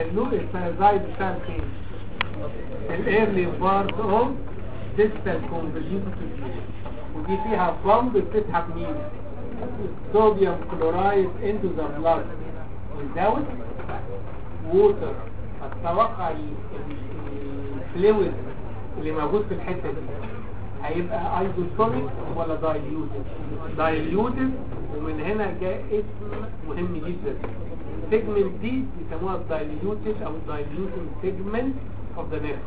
اللوب الثايرويد بتاع فين الايرلي بارت اوف ديستال كونفوليوتد ودي فيها بامب بتسحب مين صوديوم كلورايد into the blood without water اتوقع الفلويد اللي موجود في الحته دي هيبقى ايزوتونيك ولا دايليوتد دايليوتد ومن هنا جاء اسم مهم جدا السيجمنت دي بيسموها الدايليوتد او الدايليوتد سيجمنت اوف ذا نيرف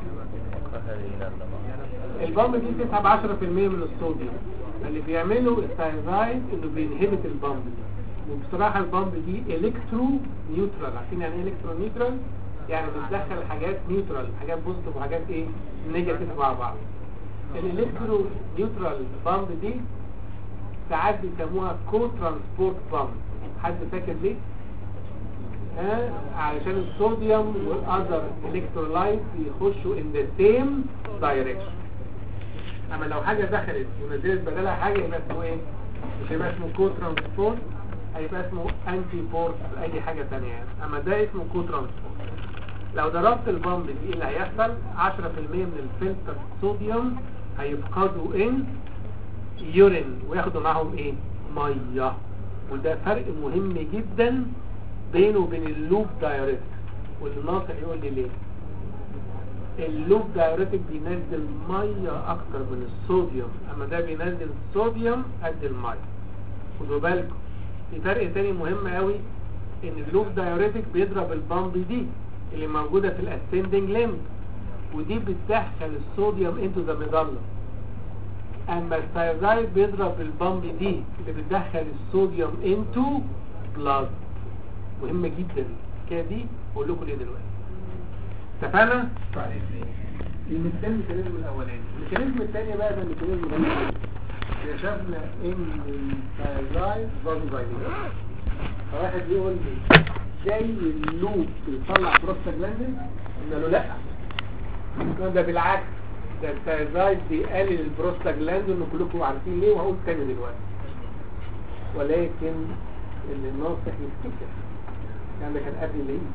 البامب دي بتسحب 10% من الصوديوم اللي بيعمله الثايرويد انه بينهبت البامب دي وبصراحه البامب دي الكترو نيوترال عارفين يعني ايه الكترو نيوترال يعني بتدخل حاجات نيوترال حاجات بوزيتيف وحاجات ايه نيجاتيف مع بعض الالكترو نيوترال بامب دي ساعات بيسموها كو ترانسبورت بامب حد فاكر ليه ها علشان الصوديوم والاذر الكترولايت يخشوا ان ذا سيم دايركشن اما لو حاجه دخلت ونزلت بدلها حاجه يبقى اسمه ايه مش هيبقى اسمه كو ترانسبورت هيبقى اسمه انتي بورت اي حاجه ثانيه يعني اما ده اسمه كو ترانسبورت لو ضربت البامب دي ايه اللي هيحصل 10% من الفلتر صوديوم هيفقدوا ان يورين وياخدوا معاهم ايه ميه وده فرق مهم جدا بينه وبين اللوب دايوريتك واللي ناصح يقول لي ليه اللوب دايوريتك بينزل ميه اكتر من الصوديوم اما ده بينزل صوديوم قد الميه خدوا بالكم في فرق تاني مهم قوي ان اللوب دايوريتك بيضرب البامب دي اللي موجوده في الاسندنج ليمب ودي بتدخل الصوديوم انتو ذا ميدالا اما الثايرويد بيضرب البامب دي اللي بتدخل الصوديوم انتو بلاد مهمه جدا الحكايه دي اقول لكم ليه دلوقتي اتفقنا المثال الميكانيزم الاولاني الميكانيزم الثاني بقى ده الميكانيزم ده اكتشفنا ان الثايرويد برضه دايليت فواحد يقول لي زي اللوب بيطلع بروستاجلاندين قلنا له لا ده بالعكس ده الثايرويد بيقلل البروستاجلاندين وكلكم عارفين ليه وهقول تاني دلوقتي ولكن اللي الناصح يفتكر يعني ده كان قبل ليه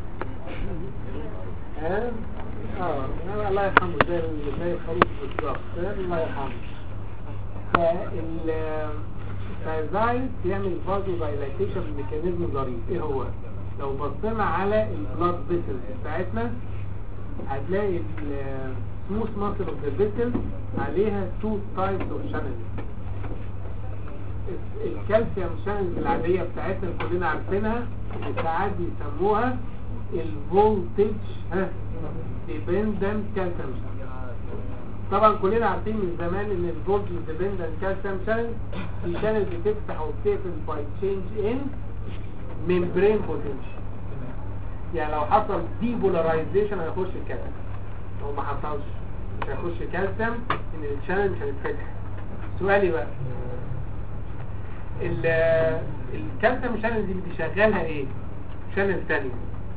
ها اه الله يرحمه زي زي الخروف بالظبط الله يرحمه فالثايرويد بيعمل فازو دايلاتيشن ميكانيزم ظريف ايه هو لو بصينا على البلاد فيسلز بتاعتنا هتلاقي السموث ماسل اوف ذا فيسل عليها تو تايبس اوف شانلز الكالسيوم شانلز العادية بتاعتنا اللي كلنا عارفينها اللي ساعات بيسموها الفولتج ها ديبندنت كالسيوم طبعا كلنا عارفين من زمان ان الفولتج ديبندنت كالسيوم شانل دي شانل بتفتح وبتقفل باي تشينج ان ممبرين بوتنشال يعني لو حصل ديبولاريزيشن هيخش الكالسيوم لو ما حصلش مش هيخش كالسيوم ان الشانل مش هيتفتح سؤالي بقى الكالسيوم شانل دي بتشغلها ايه شانل ثانيه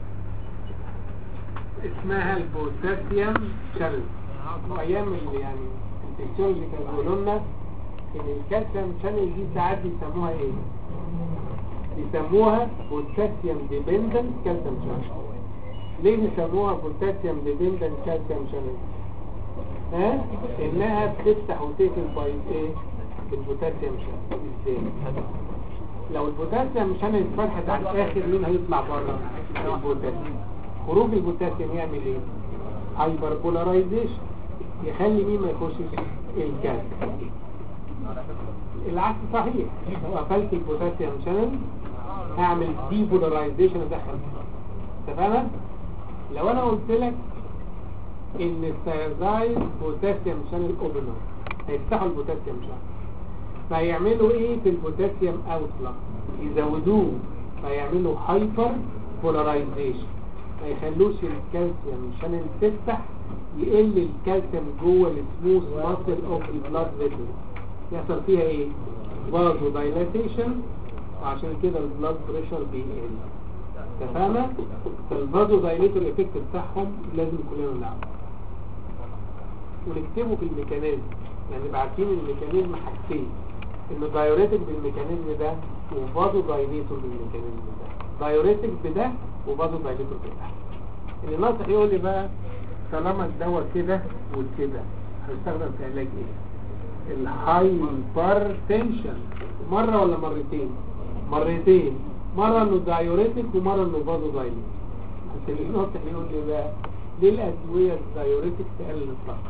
اسمها البوتاسيوم شانل وايام اللي يعني الفسيولوجي كانوا بيقولوا لنا ان الكالسيوم شانل دي ساعات بيسموها ايه بيسموها بوتاسيوم ديبندنت كالسيوم شانل ليه بيسموها بوتاسيوم ديبندنت كالسيوم شانل ها انها بتفتح وتقفل باي ايه البوتاسيوم شانل ازاي لو البوتاسيوم شانل اتفتحت على الاخر مين هيطلع بره البوتاسيوم خروج البوتاسيوم يعمل ايه هايبر بولاريزيشن يخلي مين ما يخشش الكالسيوم العكس صحيح لو قفلت البوتاسيوم شانل هعمل دي بولاريزيشن ادخل اتفقنا لو انا قلت لك ان الثايرويد بوتاسيوم شانل اوبنر هيفتحوا البوتاسيوم شانل فيعملوا ايه في البوتاسيوم اوتلا يزودوه فيعملوا هايبر بولاريزيشن ما يخلوش الكالسيوم شانل تفتح يقل الكالسيوم جوه السموث ماسل اوف البلاد فيسل يحصل فيها ايه فازو دايلاتيشن وعشان كده البلاد بريشر بيقل تفهمت فالفازو دايليتور افكت بتاعهم لازم كلنا نعرفه ونكتبه في الميكانيزم يعني نبقى عارفين الميكانيزم حاجتين انه دايوريتك بالميكانيزم ده وفازو دايليتور بالميكانيزم ده دايوريتك بده وفازو دايليتور بده اللي ناصح يقول لي بقى طالما الدواء كده وكده هيستخدم في علاج ايه الهايبرتنشن مرة ولا مرتين مرتين مرة انه دايوريتك ومرة انه فازو دايليت عشان اللي ناصح يقول لي بقى ليه الادوية الدايوريتك تقلل الضغط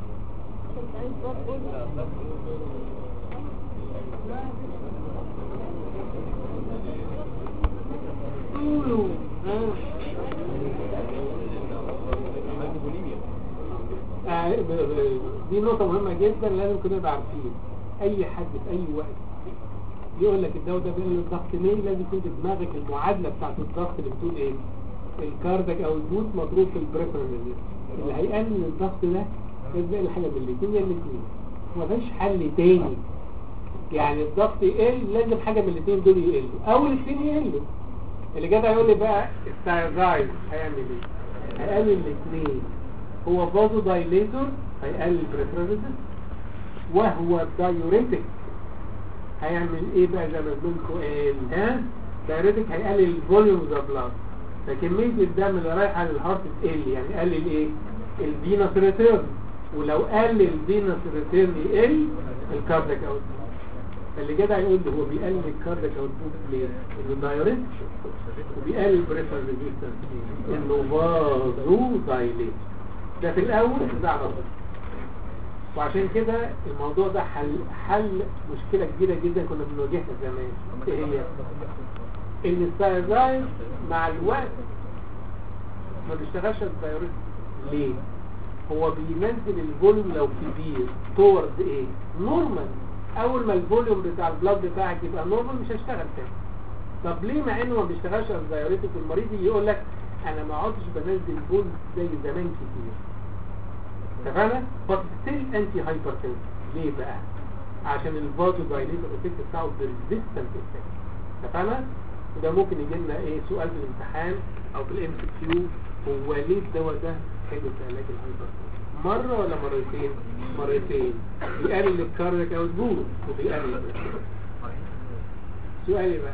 قولوا ها آه، ب- ب- دي نقطة مهمة جدا لازم كلنا نبقى عارفين أي حد في أي وقت يقول لك الدواء ده بيقلل الضغط ليه لازم يكون في دماغك المعادلة بتاعت الضغط اللي بتقول إيه الكاردك أو البوت مضروب في البريفرال اللي هيقلل الضغط ده لازم يعمل حاجة من الاثنين يا الاثنين مفيش حل تاني يعني الضغط يقل لازم حاجة من الاثنين دول يقلوا أو الاثنين يقلوا اللي جدع يقول لي بقى الثايرويد هيعمل ايه هيقلل الاثنين هو فازو دايليتور هيقلل بريفراليتس وهو دايوريتك هيعمل ايه بقى زي ما بنقول قال ها دايوريتك هيقلل الفوليومز اوف بلاد فكميه الدم اللي رايحه للهارت تقل يعني قلل ايه الفينوس ريتيرن ولو قل الفينوس ريتيرن يقل الكاردياك اوت اللي جدع يقول لي هو بيقلل الكاردياك اوت ليه انه دايوريتك وبيقلل بريفرال ريزيستنس انه فازو دايليت ده في الاول ده على طول وعشان كده الموضوع ده حل حل مشكله كبيره جدا كنا بنواجهها زمان ايه هي ان الثايرويد مع الوقت ما بيشتغلش الثايرويد ليه هو بينزل الفوليوم لو كبير تورد ايه نورمال اول ما الفوليوم بتاع البلاد بتاعك يبقى نورمال مش هيشتغل تاني طب ليه مع انه ما بيشتغلش الدايوريتك المريض يجي يقول لك انا ما عدتش بنزل بول زي زمان كتير اتفقنا بس ستيل انتي هايبرتنشن ليه بقى عشان الفازو دايليتور افكت بتاعه بريزيستنت افكت اتفقنا وده ممكن يجي لنا ايه سؤال في الامتحان او في الام سي كيو هو ليه الدواء ده حلو في علاج الهايبرتنشن مرة ولا مرتين مرتين بيقلل الكاردياك او البول وبيقلل سؤالي بقى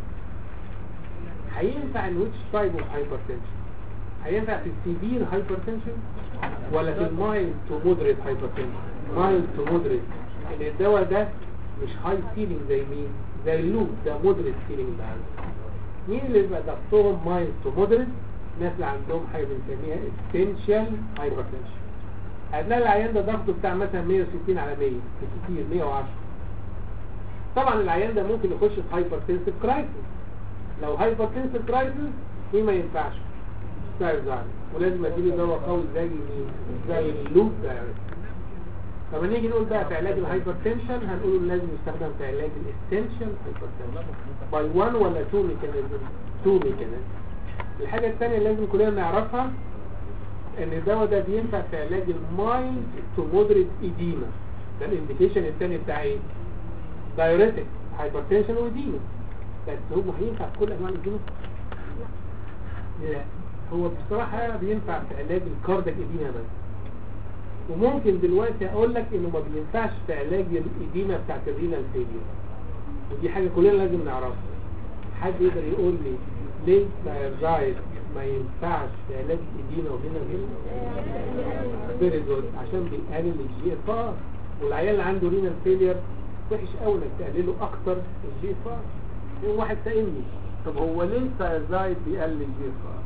هينفع ان ويتش تايب اوف هايبرتنشن هينفع في السيفير هايبرتنشن ولا في المايلد تو مودريت هايبرتنشن مايلد تو مودريت ان الدواء ده مش هاي سيلينج زي مين زي اللوب ده مودريت سيلينج بقى مين اللي بيبقى ضغطهم مايلد تو مودريت الناس اللي عندهم حاجه بنسميها اسينشال هايبرتنشن هتلاقي العيان ده ضغطه بتاع مثلا 160 على 100 كتير 110 طبعا العيان ده ممكن يخش في هايبرتنسيف كرايسيس لو هايبرتنسيف كرايسيس مين ما ينفعش ستايرزاين ولازم اديله دواء قوي زي مين زي اللوب دايركت طب نيجي نقول بقى في علاج الهايبرتنشن هنقول لازم يستخدم في علاج الاستنشال هايبرتنشن باي 1 ولا 2 ميكانيزم 2 ميكانيزم الحاجه الثانيه اللي لازم كلنا نعرفها ان الدواء ده بينفع في علاج المايلد تو مودريت ايديما ده الانديكيشن الثاني بتاع ايه دايوريتك هايبرتنشن وايديما بس هو هينفع في كل انواع الايديما لا هو بصراحة بينفع في علاج الكاردك ايديما بس وممكن دلوقتي اقول لك انه ما بينفعش في علاج الايديما بتاعت الرينال فيلير ودي حاجة كلنا لازم نعرفها حد يقدر يقول لي ليه الثايرويد ما ينفعش في علاج الايديما والرينال فيلير فيري جود عشان بيقلل الجي اف ار والعيال اللي عنده رينال فيلير وحش قوي انك تقلله اكتر الجي اف ار يوم واحد سألني طب هو ليه الثايرويد بيقلل الجي اف ار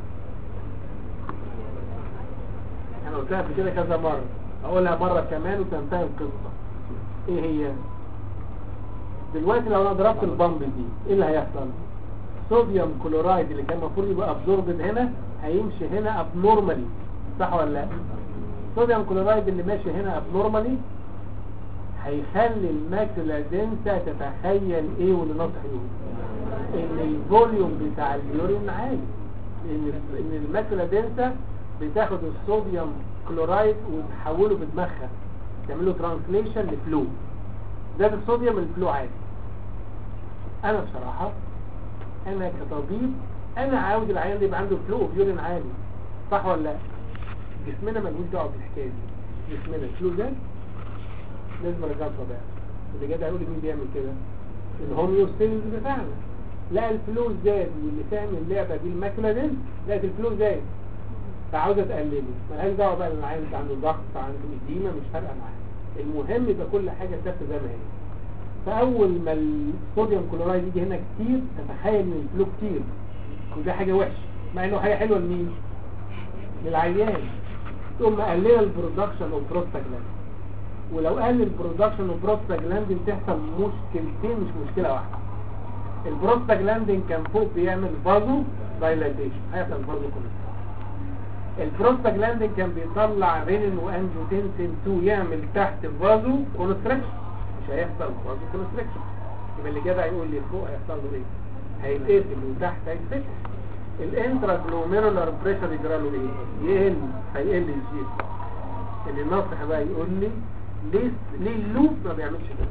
انا قلتها في كده كذا مرة اقولها مرة كمان وتنتهي القصة ايه هي دلوقتي لو انا ضربت البامب دي ايه اللي هيحصل صوديوم كلورايد اللي كان المفروض يبقى ابزوربد هنا هيمشي هنا ابنورمالي صح ولا لا صوديوم كلورايد اللي ماشي هنا ابنورمالي هيخلي الماكيولا دنسا تتخيل ايه واللي ناصح يقول ان الفوليوم بتاع اليورين عالي ان ان الماكيولا دنسا بتاخد الصوديوم كلورايد وتحوله في دماغها تعمله ترانسليشن لفلو زاد الصوديوم الفلو عادي انا بصراحة انا كطبيب انا عاوز العيان ده يبقى عنده فلو اوف يورين عالي صح ولا لا جسمنا ملوش دعوه بالحكايه دي جسمنا الفلو ده لازم ارجعه طبيعي اللي جاي هيقول لي مين بيعمل كده الهوميوستيز بتاعنا لا الفلو زاد واللي فاهم اللعبه دي الماكله دي لقيت الفلو زاد فعاوزه تقلله ملهاش دعوه بقى ان العيل عنده ضغط عنده اديمه مش فارقه معاه المهم يبقى كل حاجه ثابته زي ما هي فاول ما الصوديوم كلورايد يجي هنا كتير تتخيل ان الفلو كتير وده حاجه وحشه مع انه حاجه حلوه لمين للعيان تقوم مقلله البرودكشن اوف بروستاجلاند ولو قل البرودكشن اوف بروستاجلاندين تحصل مشكلتين مش مشكله واحده البروستاجلاندين كان فوق بيعمل فازو دايلاتيشن هيحصل فازو كونستراكشن البروستاجلاندين كان بيطلع رينين وانجوتنسين 2 يعمل تحت فازو كونستراكشن مش هيحصل فازو كونستراكشن يبقى اللي جدع يقول لي فوق هيحصل له ايه هيتقفل وتحت هيتفتح الانترا جلوميرولار بريشر يجرى له ايه يقل هيقل الجي اللي ناصح بقى يقول لي ليه ليه اللوب ما بيعملش كده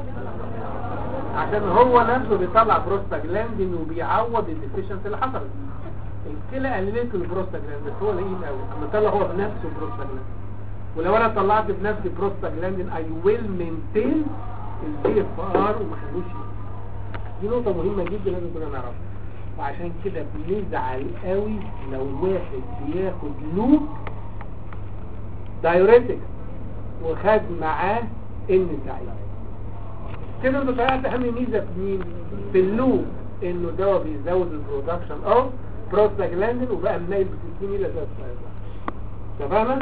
عشان هو نفسه بيطلع بروستاجلاندين وبيعوض الديفيشنسي اللي حصلت الكلى قللت البروستاجلاندين بس هو لئيم قوي اما طلع هو بنفسه بروستاجلاندين ولو انا طلعت بنفسي بروستاجلاندين اي ويل مينتين الجي اف ار وما حلوش دي نقطة مهمة جدا لازم كنا نعرفها وعشان كده بنزعل قوي لو واحد بياخد لوب دايوريتك وخد معاه ان سعيد كده انت طلعت اهم ميزه في مين في اللوب انه دواء بيزود البرودكشن اوف بروستاجلاندين وبقى منيل ب 60 الى 3 تمام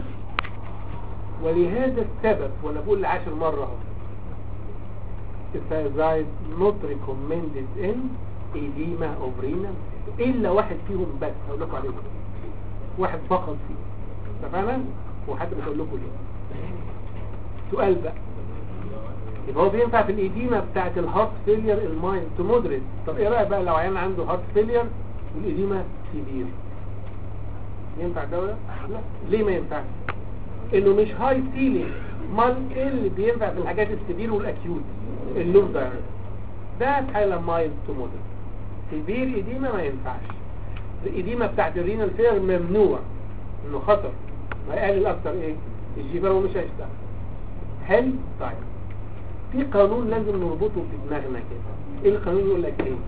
ولهذا السبب وانا بقول لعاشر مره اهو الثايزايد not recommended in edema of renal الا واحد فيهم بس هقول لكم عليه واحد فقط فيه تمام وحد مش هقول لكم ليه سؤال بقى يبقى هو بينفع في الإديمة بتاعت الهارت فيلير المايند تو مودريت طب ايه رأيك بقى لو عيان عنده هارت فيلير والإديمة سيفير ينفع ده ولا لا ليه ما ينفعش انه مش هاي سيلينج امال ايه اللي بينفع في الحاجات السيفير والاكيوت اللوب دايركت ده في حالة مايند تو مودريت سيفير إديمة ما ينفعش الإديمة بتاعت الرينال فيلير ممنوع انه خطر ما يقلل اكتر ايه الجيبر ومش هيشتغل حلو طيب في قانون لازم نربطه في دماغنا كده ايه القانون يقول لك ايه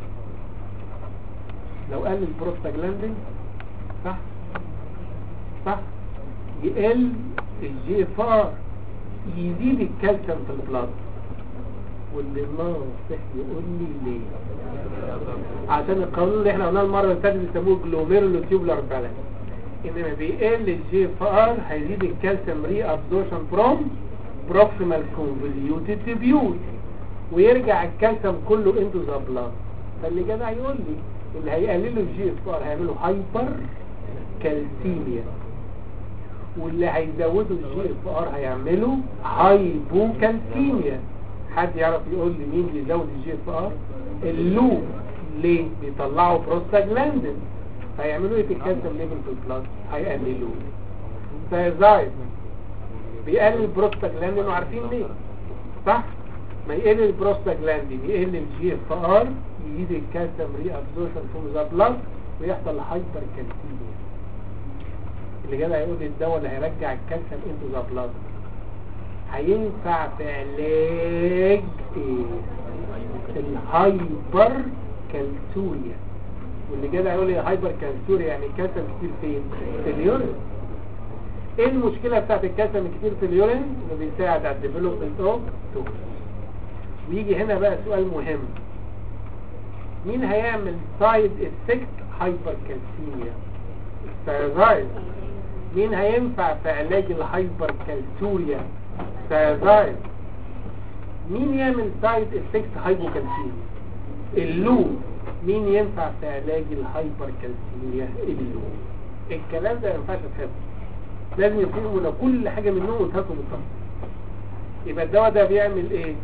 لو قل البروستاجلاندين صح صح يقل الجي اف ار يزيد الكالسيوم في البلاد واللي ناصح يقول لي ليه عشان القانون اللي احنا قلناه المره اللي فاتت بيسموه جلوميرولو تيوبلر بالانس انما بيقل الجي اف ار هيزيد الكالسيوم ري ابزورشن فروم بروكسيمال كونفوليوتد تبيول ويرجع الكالسيوم كله انتو ذا بلاد فاللي جدع يقول لي اللي هيقللوا الجي اف ار هيعملوا هايبر كالسيميا واللي هيزودوا الجي اف ار هيعملوا هايبوكالسيميا حد يعرف يقول لي مين بيزود الجي اف ار اللوب ليه بيطلعوا بروستاجلاندين هيعملوا ايه في الكالسيوم ليفل في البلاد هيقللوه فيزايد بيقلل البروستاجلاندين وعارفين ليه صح ما يقل البروستاجلاندين يقل الجي اف ار يزيد الكالسيوم ري ابزورشن فروم ذا بلاد ويحصل هايبر كالسيميا اللي جاي هيقول لي الدواء اللي هيرجع الكالسيوم انتو ذا بلاد هينفع في علاج ايه الهايبر كالسوريا واللي جاي هيقول لي هايبر كالسوريا يعني الكالسيوم كتير فين في اليورين ايه المشكلة بتاعت الكالسيوم كتير في اليورين انه بيساعد على الديفلوبمنت اوف توكسين ويجي هنا بقى سؤال مهم مين هيعمل سايد افكت هايبر كالسيميا الثايرويد مين هينفع في علاج الهايبر كالسوريا الثايرويد مين يعمل سايد افكت هايبوكالسيميا اللوب مين ينفع في علاج الهايبر كالسيميا اللوب الكلام ده ما ينفعش تحفظه لازم يفهموا لو كل حاجة منهم قلتها لكم بالظبط يبقى الدواء ده بيعمل ايه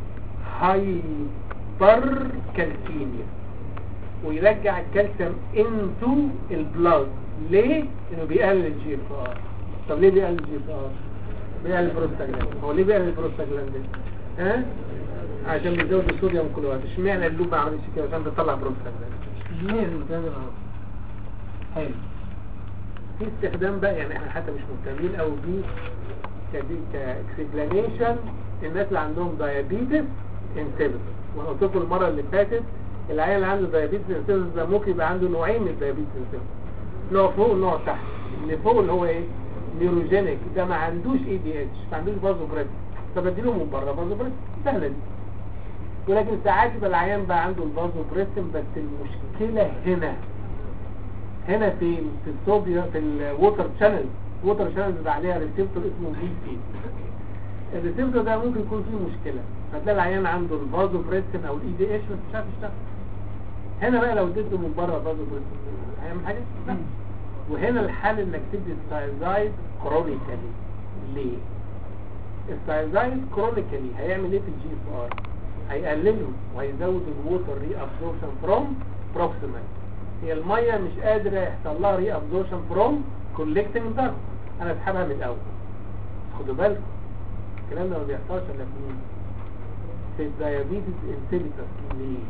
هايبر كالسيميا ويرجع الكالسيوم انتو البلاد ليه؟ انه بيقلل الجي اف ار طب ليه بيقلل الجي اف ار؟ بيقلل البروستاجلاندين هو ليه بيقلل البروستاجلاندين؟ ها؟ عشان بيزود الصوديوم كلورايد اشمعنى اللوب ما عملش كده عشان بيطلع بروستاجلاندين لازم تعمل حلو في استخدام بقى يعني احنا حتى مش مهتمين قوي بيه كاكسبلانيشن الناس اللي عندهم دايابيتس انسيبتس وانا قلت لكم المره اللي فاتت العيال اللي عنده دايابيتس انسيبتس ده ممكن يبقى عنده نوعين من الدايابيتس انسيبتس نوع فوق ونوع تحت اللي فوق اللي هو ايه نيوروجينيك ده ما عندوش اي دي اتش ما عندوش بازو بريس فبديله من بره بازو بريس سهله دي ولكن ساعات يبقى العيان بقى عنده البازو بريسم بس المشكله هنا هنا فين في الصوديوم في الووتر شانل الووتر شانل بيبقى عليها ريسبتور اسمه بي سي الريسبتور ده ممكن يكون فيه مشكله فتلاقي العيان عنده البازو بريسم او الاي دي اتش بس مش عارف يشتغل هنا بقى لو اديته من بره بازو بريسم هيعمل حاجه؟ لا وهنا الحل انك تدي الثايزايد كرونيكالي ليه؟ الثايزايد كرونيكالي هيعمل ايه في الجي اف ار؟ هيقلله وهيزود الووتر ري ابزوربشن فروم بروكسيمال هي الميه مش قادره يحصل لها ري ابزوربشن فروم كولكتنج دارك انا اسحبها من الاول خدوا بالكم الكلام ده ما بيحصلش الا في مين؟ في الدايابيتس انسيبيتس ليه؟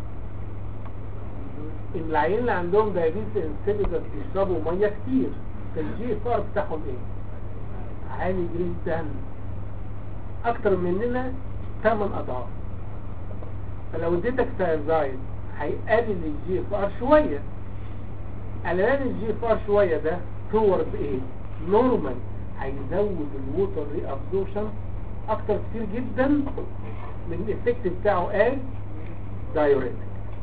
العيال اللي عندهم دايابيتس انسيبيتس بيشربوا ميه كتير فالجي اف ار بتاعهم ايه؟ عالي جدا اكتر مننا 8 اضعاف فلو اديتك سايزايد هيقلل الجي اف ار شويه قللان الجي اف ار شويه ده تورد ايه نورمال هيزود الووتر ري ابزوربشن اكتر كتير جدا من الافكت بتاعه از دايوريتك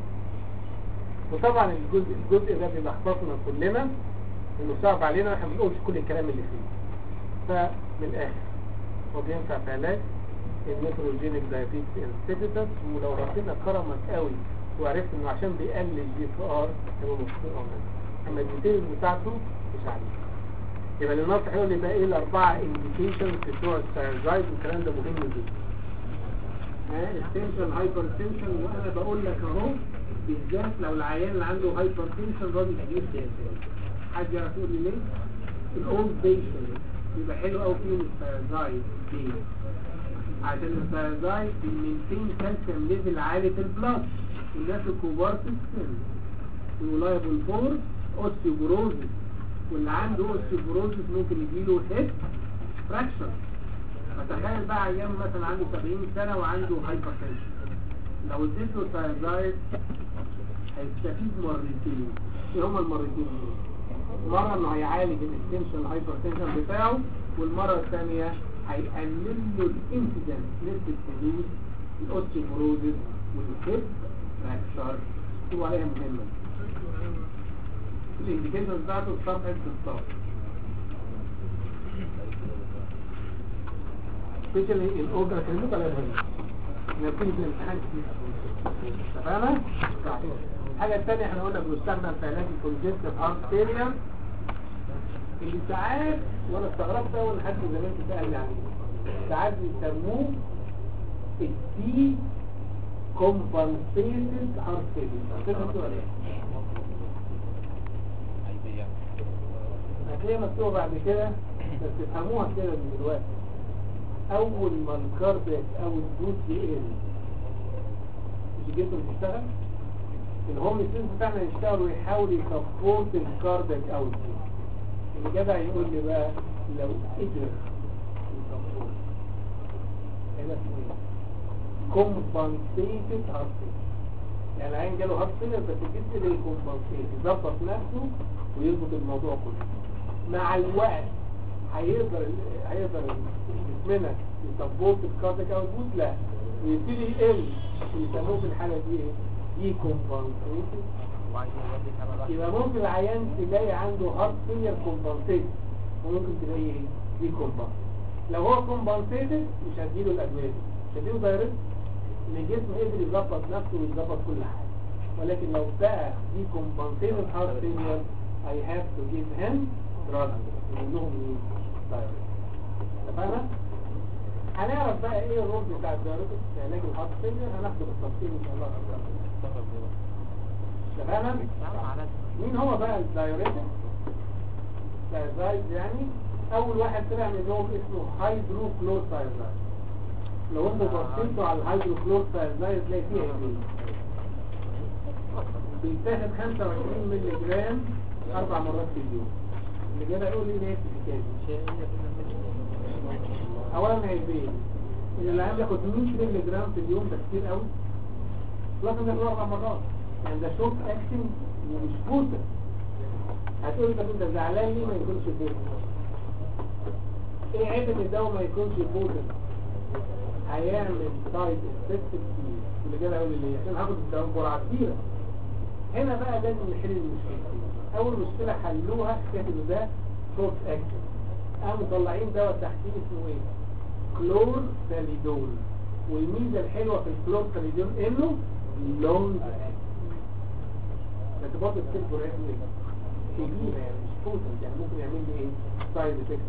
وطبعا الجزء الجزء ده بيلخبطنا كلنا انه صعب علينا احنا ما بنقولش كل الكلام اللي فيه فمن الاخر هو بينفع في علاج الميتروجينيك دايابيتس انسيبيتس ولو ربنا كرمك قوي وعرفت انه عشان بيقلل الجي اف ار هو مبسوط اما الديتيلز بتاعته مش عليه يبقى النصح يقول يبقى ايه الاربعه انديكيشنز بتوع الثايرويد والكلام ده مهم جدا السنشال هايبر تنشن وانا بقول لك اهو بالذات لو العيان اللي عنده هايبر تنشن راجل كبير سياسي حد يعرف يقول لي ليه؟ الاولد بيشنت بيبقى حلو قوي فيهم الثايرويد ليه؟ عشان الثايرويد بيمنتين كالسيوم ليفل عالي في البلاد والناس الكبار في السن واللايبل فور اوستيوبروزيس واللي عنده اوستيوبروزيس ممكن يجيله هيد فراكشر فتخيل بقى عيان مثلا عنده 70 سنه وعنده هايبر تنشن لو اديته ثايرويد هيستفيد مرتين ايه هما المرتين دول؟ مرة انه هيعالج الاستنشن هايبر تنشن بتاعه والمرة الثانية هيقلل له الانسيدنت نسبة حدوث الاوستيوبروزيس والهيب فراكشر مكتوب عليها مهمة الانديكيشن بتاعته في صفحة 16 سبيشالي الاوردر كلمته عليها مهمة نبتدي في الامتحان كتير اتفقنا؟ طيب. الحاجة الثانية احنا قلنا بنستخدم في علاج الكونجستيف هارت فيلير اللي ساعات وانا استغربت اول حد زمان سأل لي عليه ساعات بيسموه الدي كومبنسيتد هارت فيلير كده مكتوب عليه هتلاقيها مكتوبة بعد كده بس تفهموها كده من دلوقتي اول ما الكاردياك او الدوس يقل مش جسمه بيشتغل الهوم سينس بتاعنا يشتغل ويحاول يسبورت الكاردياك اوت اللي جدع يقول لي بقى لو قدر يسبورت هنا اسمه ايه كومبنسيتد هارت يعني العين جاله هارت فيلر بس الجسم اللي يكمبنسيت يظبط نفسه ويظبط الموضوع كله مع الوقت هيقدر هيقدر جسمنا يسبورت الكاردياك اوتبوت لا ويبتدي يقل ويسموه في الحاله دي ايه دي كومبنسيتد يبقى ممكن العيان تلاقي عنده هارت فيلر كومبنسيتد وممكن تلاقي ايه دي كومبنسيتد لو هو كومبنسيتد مش هديله الادويه دي مش هديله دايركت ان الجسم قدر يظبط نفسه ويظبط كل حاجه ولكن لو بقى دي كومبنسيتد هارت فيلر I have to give him drug نقول لهم ايه دايركت اتفقنا؟ هنعرف بقى ايه الرول بتاع الدايركت في علاج الهارت فيلر هناخده بالتفصيل ان شاء الله تماما مين هو بقى الدايوريتك دايزايد يعني اول واحد طلع منهم اسمه هيدروكلوثايزايد لو انتوا بصيتوا على الهيدروكلوثايزايد تلاقي فيه ايه بيتاخد 25 مللي جرام اربع مرات في اليوم اللي جاي يقول لي ليه في اولا عيبين ان اللي عم ياخد 100 مللي جرام في اليوم ده كتير قوي لازم ياخد اربع مرات يعني ده شورت اكشن ومش بوتر هتقول طب انت زعلان ليه ما يكونش بوتن ايه عيب ان الدواء ما يكونش بوتن هيعمل سايد افكت كتير اللي جاي اقول ليه عشان هاخد الدواء بجرعه كبيره هنا بقى لازم نحل المشكلتين اول مشكله حلوها كاتب ده سورس اكشن قاموا مطلعين دواء تحتيه اسمه ايه كلور ساليدول والميزه الحلوه في الكلور ساليدول انه لونج بس برضه السيل جرعته ايه كبيره يعني مش بوتنت يعني ممكن يعمل لي ايه سايد افكت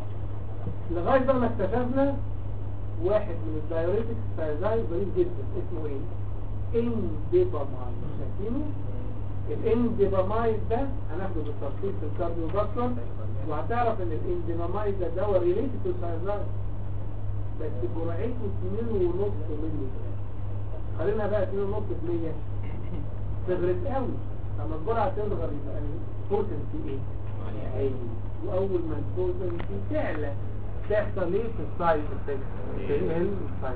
لغايه بقى ما اكتشفنا واحد من الدايوريتكس فازاي ظريف جدا اسمه ايه انديبامايد شايفينه الانديبامايد ده هناخده بالتفصيل في الكارديو فاسكولار وهتعرف ان الانديبامايد ده دواء ريليتد تو سايزاي بس جرعته 2.5 مللي خلينا بقى 2.5 في 100 صغرت قوي لما الجرعه تصغر يبقى البوتنسي ايه؟ عالي واول ما البوتنسي تعلى تحصل ايه في السايد افكت في السايد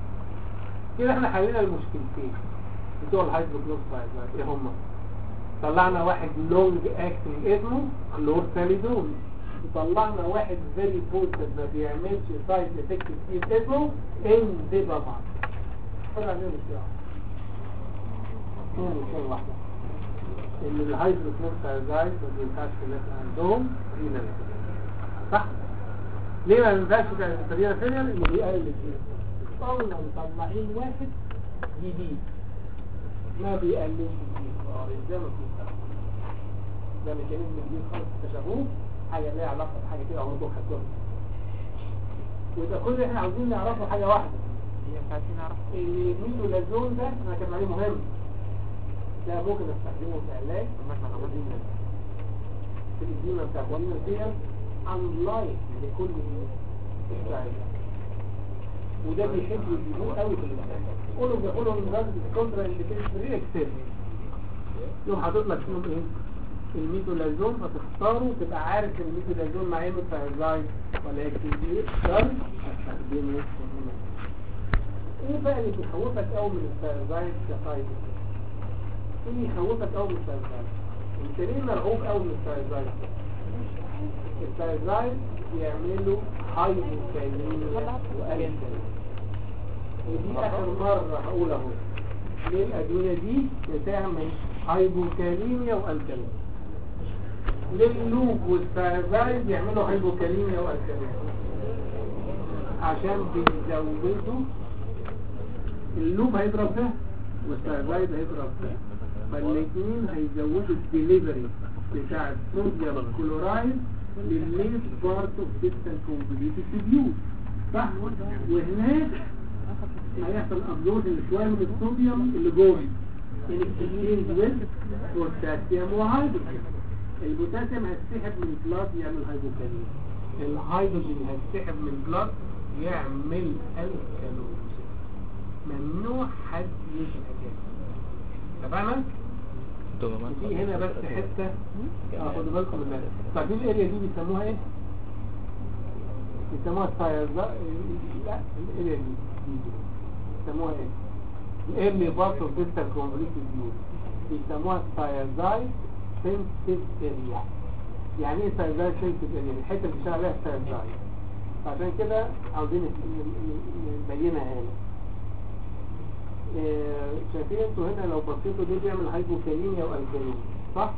كده احنا حلينا المشكلتين بتوع الهيدروكلور سايد ايه هما طلعنا واحد لونج اكتنج اسمه كلورثاليدول وطلعنا واحد فيري بوتنت ما بيعملش سايد افكت كتير اسمه انديبامايد طلع ليه مشكله هنا مشكله واحده ان الهيدروكلور سايد ما بينفعش في الناس عندهم رينال صح ليه ما ينفعش كارينا فيلير انه بيقلل الجين طولنا مطلعين واحد جديد ما بيقللش الجين اه ازاي ما فيش ده ميكانيزم جديد خالص اكتشفوه حاجه ليها علاقه بحاجه كده عمركم خدتوها وده كل اللي احنا عاوزين نعرفه حاجه واحده هي مش عايزين نعرف الميتولازون ده انا كان عليه مهم ده ممكن استخدمه في علاج ما احنا عملنا في الإديمة بتاع بولينا فيها unlike لكل السعيد وده بيحب يجيبوه قوي في المكان كله بيقولوا من غاز الكونترا انديكيشن ري اكسل يوم حاطط لك فيهم ايه الميتولازون فتختاره تبقى عارف ان الميتولازون مع ايه متفاعل ولا اكتيفيت استخدمه هنا ايه بقى اللي بيخوفك قوي من الفيروزايت كفايده ايه اللي يخوفك قوي من الفيروزايت انت ليه مرعوب قوي من الفيروزايت الفيروزايت بيعملوا هايبوكاليميا وألم ودي اخر مرة هقول اهو ليه الادوية دي بتعمل هايبوكاليميا والكاليميا ليه اللوب والفيروزايت بيعملوا هايبوكاليميا والكاليميا عشان بيزودوا اللوب هيضرب ده والفيروزايت هيضرب ده فالاثنين هيزودوا الدليفري بتاع الصوديوم كلورايد للليف بارت اوف ديستال كومبليتد تبيوت صح وهناك هيحصل ابزوربشن شويه من الصوديوم اللي جوه ان اكسشينج ويز بوتاسيوم وهيدروجين البوتاسيوم هيتسحب من البلاد يعمل هيدروكالين الهيدروجين هيتسحب من البلاد يعمل الكالوز ممنوع حد يشرب تمام في هنا بس حته اه خدوا بالكم من ده طب الاريا دي بيسموها ايه بيسموها السايز لا لا الاريا دي بيسموها ايه الايرلي بارت اوف ديستال كونفليكتد فيو بيسموها السايزاي سنسيتيف اريا يعني ايه سايزاي سنسيتيف اريا الحته اللي بيشتغل عليها السايزاي فعشان كده عاوزين نبينها هنا آه، شايفين انتوا هنا لو بصيتوا دول بيعمل هايبوكاليميا والكاليميا صح؟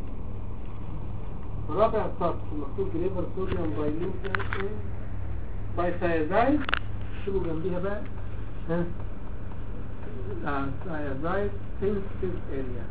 رابع سطر مكتوب ليفر صوديوم بايلوت بايثايزايد شوفوا جنبيها بقى ها ثايزايد سنسيتيف اريا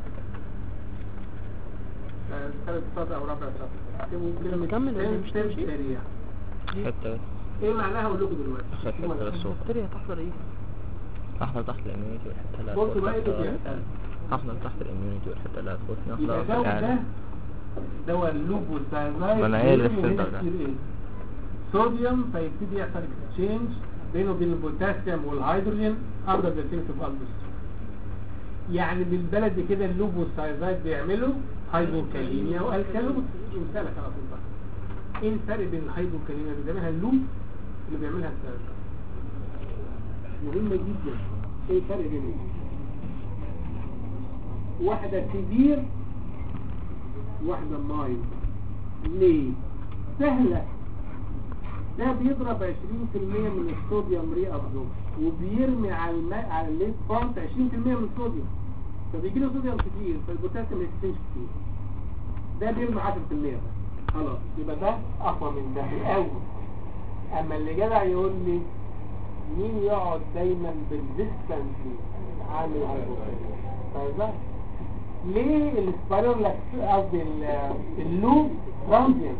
ثالث سطر او رابع سطر اكتبوا نكمل ولا مش sensitive تمشي؟ area. حتى ايه معناها اقول لكم دلوقتي حتى بس البكتيريا تحصل ايه احنا تحت الاميونيتي والحتة لا بصوا بقى ايه اللي بيحصل احنا تحت الاميونيتي والحتة لا تفوت يبقى نخلق ده يعني ده دواء اللوب والسايزايد ما أنا قايل بيرموا هنا الفلتر ده. كتير ايه صوديوم فيبتدي يحصل اكسشينج بينه وبين البوتاسيوم والهيدروجين اندر ذا ثينكس اوف البس يعني بالبلد كده اللوب والسايزايد بيعملوا هايبوكاليميا والكالوز مثالك على طول بقى ايه الفرق بين الهايبوكاليميا اللي بيعملها اللوب اللي بيعملها السايزايد مهمة جدا ايه الفرق بينهم واحدة كبير واحدة مايل ليه سهلة ده بيضرب 20% من الصوديوم ري ابزورب وبيرمي على الماء على الليد بارت 20% من الصوديوم فبيجي له صوديوم كتير فالبوتاسيوم ما يكفيش كتير ده بيرمي 10% بس خلاص يبقى ده اقوى من ده الاول اما اللي جدع يقول لي مين يقعد دايما بالديستانس عامل هايبوكاليميا فاهم ليه السبايرال قصدي ال- اللوب ترانزيانت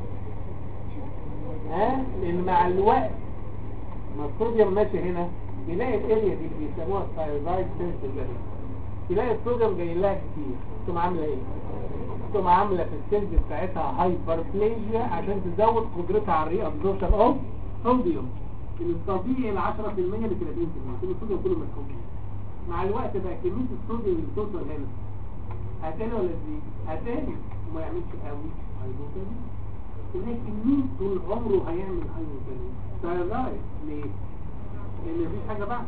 ها لان مع الوقت ما الصوديوم ماشي هنا يلاقي الاريا دي اللي بيسموها ثايرويد سنسور تلاقي الصوديوم جاي لها كتير تقوم عامله ايه تقوم عامله في السيلز بتاعتها هايبربليجيا عشان تزود قدرتها على الري ابزوربشن اوف صوديوم الطبيعي ال 10% ل 30% كل الصوديوم كله مسحوب مع الوقت بقى كميه الصوديوم اللي بتوصل هنا هتقل ولا تزيد؟ هتقل وما يعملش قوي هايبوكاليميا لكن مين طول عمره هيعمل هايبوكاليميا؟ ثايرويد ليه؟ لان مفيش حاجه بعد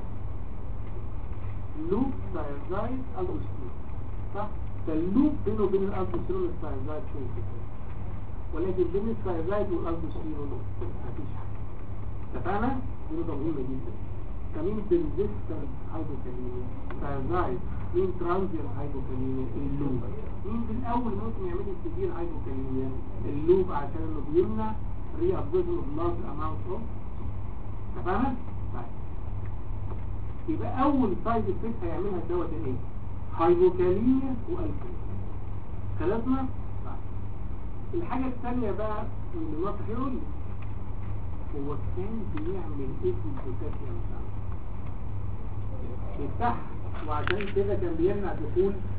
لوب ثايرويد الدوستيرون صح؟ فاللوب بينه وبين الالدوستيرون الثايرويد شو كده ولكن بين الثايرويد والالدوستيرون مفيش حاجه اتفقنا؟ دي نقطه مهمه جدا كمين بالريزيستنس هايبوكاليميا ثايرويد مين ترانزيت هايبوكاليميا اللوب مين في الاول ممكن يعمل كتير هايبوكاليميا اللوب عشان انه بيمنع ري ابزوربشن اوف لارج اماونت اوف اتفقنا؟ طيب يبقى اول سايد افكت هيعملها الدواء ده ايه هايبوكاليميا والكاليميا خلصنا طيب. الحاجه الثانيه بقى اللي الناطق يقول لي هو كان بيعمل ايه في البوتاسيوم بتاعه بيفتح وعشان كده كان بيمنع دخول